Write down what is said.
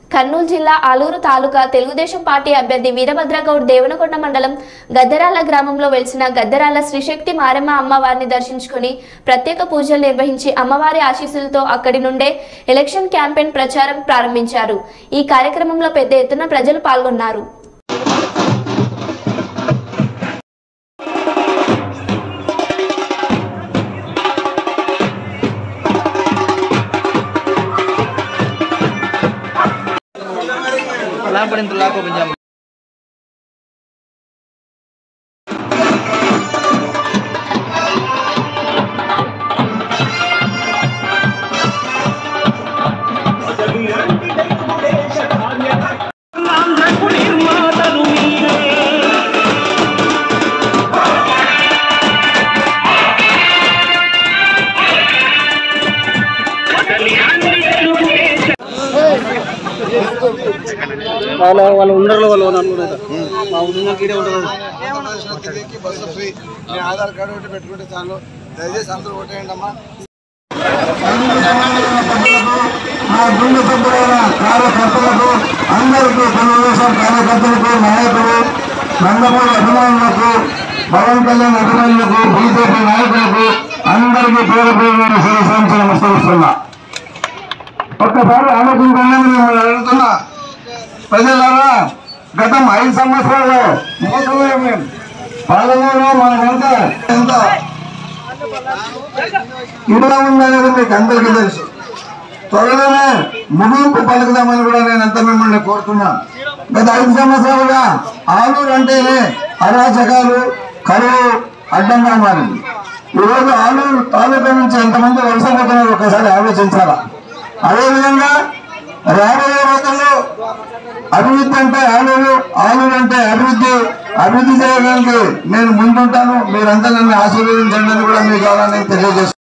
కర్నూలు జిల్లా ఆలూరు తాలూకా తెలుగుదేశం పార్టీ అభ్యర్థి వీరభద్రగౌడ్ దేవనకొండ మండలం గద్దరాల గ్రామంలో వెలిసిన గద్దరాల శ్రీశక్తి మారమ్మ అమ్మవారిని దర్శించుకుని ప్రత్యేక పూజలు నిర్వహించి అమ్మవారి ఆశీస్సులతో అక్కడి నుండే ఎలక్షన్ క్యాంపెయిన్ ప్రచారం ప్రారంభించారు ఈ కార్యక్రమంలో పెద్ద ఎత్తున ప్రజలు పాల్గొన్నారు Lampu itu laku pinjam. వాళ్ళ వాళ్ళు ఉండరు వాళ్ళు అనుకున్నారు మా ఉన్న కీడే ఉంటుంది టికెట్కి బస్సు ఫ్రీ మీ ఆధార్ కార్డు ఒకటి పెట్టుకుంటే చాలు దయచేసి అందరూ ఓటేయండి అమ్మా మా బృంద సభ్యులైన కార్యకర్తలకు అందరికీ తెలుగుదేశం కార్యకర్తలకు నాయకులు నందమూరి అభిమానులకు పవన్ కళ్యాణ్ అభిమానులకు బీజేపీ నాయకులకు అందరికీ పేరు పేరు శిరసాంశలు నమస్కరిస్తున్నా ఒక్కసారి ఆలోచించండి మిమ్మల్ని అడుగుతున్నా ప్రజలారా గతం ఐదు సంవత్సరాలు మోసమే పాలనలో మనకంత ఎంత ఇలా ఉందనేది మీకు అందరికీ తెలుసు త్వరలోనే ముగింపు పలుకుదామని కూడా నేను అంత మిమ్మల్ని కోరుతున్నాను గత ఐదు సంవత్సరాలుగా ఆలూరు అంటేనే అరాచకాలు కరువు అడ్డంగా మారింది ఈరోజు ఆలూరు తాలూకా నుంచి ఎంతమంది వలసపోతున్నారు ఒకసారి ఆలోచించాలా అదేవిధంగా రాబోయే రోజుల్లో అభివృద్ధి అంటే ఆలూరు ఆలూరు అంటే అభివృద్ధి అభివృద్ధి చేయడానికి నేను ముందుంటాను మీరంతా నన్ను ఆశీర్వదించండి అని కూడా మీ ద్వారా నేను తెలియజేస్తున్నాను